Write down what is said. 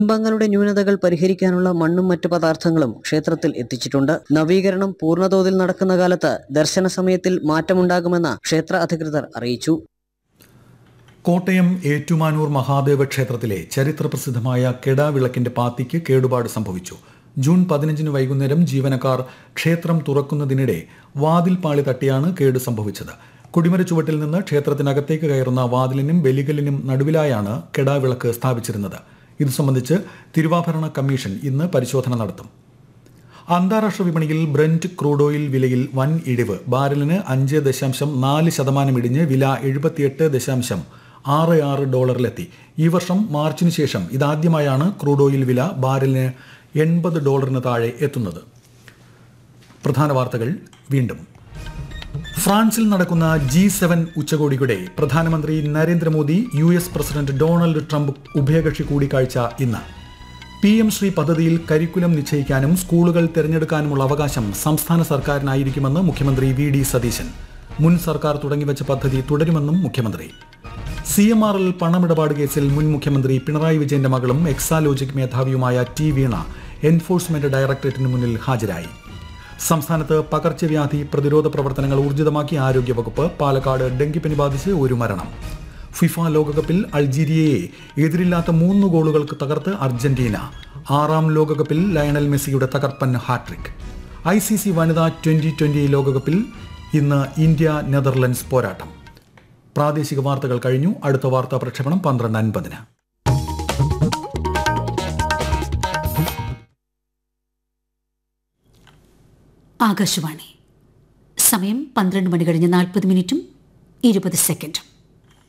ബിംബങ്ങളുടെ ന്യൂനതകൾ പരിഹരിക്കാനുള്ള മണ്ണും മറ്റു പദാർത്ഥങ്ങളും ക്ഷേത്രത്തിൽ എത്തിച്ചിട്ടുണ്ട് നവീകരണം പൂർണ്ണതോതിൽ നടക്കുന്ന കാലത്ത് ദർശന സമയത്തിൽ മാറ്റമുണ്ടാകുമെന്ന് ക്ഷേത്ര അധികൃതർ അറിയിച്ചു കോട്ടയം ഏറ്റുമാനൂർ മഹാദേവ ക്ഷേത്രത്തിലെ ചരിത്രപ്രസിദ്ധമായ കെടാവിളക്കിന്റെ പാത്തിക്ക് കേടുപാട് സംഭവിച്ചു ജൂൺ പതിനഞ്ചിന് വൈകുന്നേരം ജീവനക്കാർ ക്ഷേത്രം തുറക്കുന്നതിനിടെ വാതിൽ പാളി തട്ടിയാണ് കേട് സംഭവിച്ചത് കൊടിമര ചുവട്ടിൽ നിന്ന് ക്ഷേത്രത്തിനകത്തേക്ക് കയറുന്ന വാതിലിനും ബലികലിനും നടുവിലായാണ് കെടാവിളക്ക് സ്ഥാപിച്ചിരുന്നത് ഇത് സംബന്ധിച്ച് തിരുവാഭരണ കമ്മീഷൻ ഇന്ന് പരിശോധന നടത്തും അന്താരാഷ്ട്ര വിപണിയിൽ ബ്രന്റ് ക്രൂഡ് ഓയിൽ വിലയിൽ വൻ ഇടിവ് ബാരലിന് അഞ്ച് ദശാംശം നാല് ശതമാനം ഇടിഞ്ഞ് വില എഴുപത്തിയെട്ട് ദശാംശം ആറ് ആറ് ഡോളറിലെത്തി ഈ വർഷം മാർച്ചിന് ശേഷം ഇതാദ്യമായാണ് ക്രൂഡ് ഓയിൽ വില ബാരലിന് എൺപത് ഡോളറിന് താഴെ എത്തുന്നത് പ്രധാന വാർത്തകൾ വീണ്ടും ഫ്രാൻസിൽ നടക്കുന്ന ജി സെവൻ ഉച്ചകോടിയുടെ പ്രധാനമന്ത്രി Narendra Modi U S president Donald Trump ഉഭയകക്ഷി കൂടിക്കാഴ്ച ഇന്ന് പി എം ശ്രീ പദ്ധതിയിൽ കരിക്കുലം നിശ്ചയിക്കാനും സ്കൂളുകൾ തിരഞ്ഞെടുക്കാനുമുള്ള അവകാശം സംസ്ഥാന സർക്കാരിനായിരിക്കുമെന്ന് മുഖ്യമന്ത്രി വി ഡി സതീശൻ മുൻ സർക്കാർ തുടങ്ങിവച്ച പദ്ധതി തുടരുമെന്നും മുഖ്യമന്ത്രി സി എം ആർ എൽ പണമിടപാട് കേസിൽ മുൻ മുഖ്യമന്ത്രി പിണറായി വിജയന്റെ മകളും എക്സാലോജിക് മേധാവിയുമായ ടി വീണ എൻഫോഴ്സ്മെന്റ് ഡയറക്ടറേറ്റിന് മുന്നിൽ ഹാജരായി സംസ്ഥാനത്ത് പകർച്ചവ്യാധി പ്രതിരോധ പ്രവർത്തനങ്ങൾ ഊർജിതമാക്കി ആരോഗ്യവകുപ്പ് പാലക്കാട് ഡെങ്കിപ്പനി ബാധിച്ച് ഒരു മരണം ഫിഫ ലോകകപ്പിൽ അൾജീരിയയെ എതിരില്ലാത്ത മൂന്ന് ഗോളുകൾക്ക് തകർത്ത് അർജന്റീന ആറാം ലോകകപ്പിൽ ലയണൽ മെസ്സിയുടെ തകർപ്പൻ ഹാട്രിക് ഐ സി സി വനിതാ ട്വന്റി ട്വന്റി ലോകകപ്പിൽ ഇന്ന് ഇന്ത്യ നെതർലൻഡ്സ് പോരാട്ടം പ്രാദേശിക വാർത്തകൾ കഴിഞ്ഞു അടുത്ത വാർത്താ പ്രക്ഷേപണം പന്ത്രണ്ട് അൻപതിന് ആകാശവാണി സമയം പന്ത്രണ്ട് മണി കഴിഞ്ഞ് നാൽപ്പത് മിനിറ്റും ഇരുപത് സെക്കൻഡും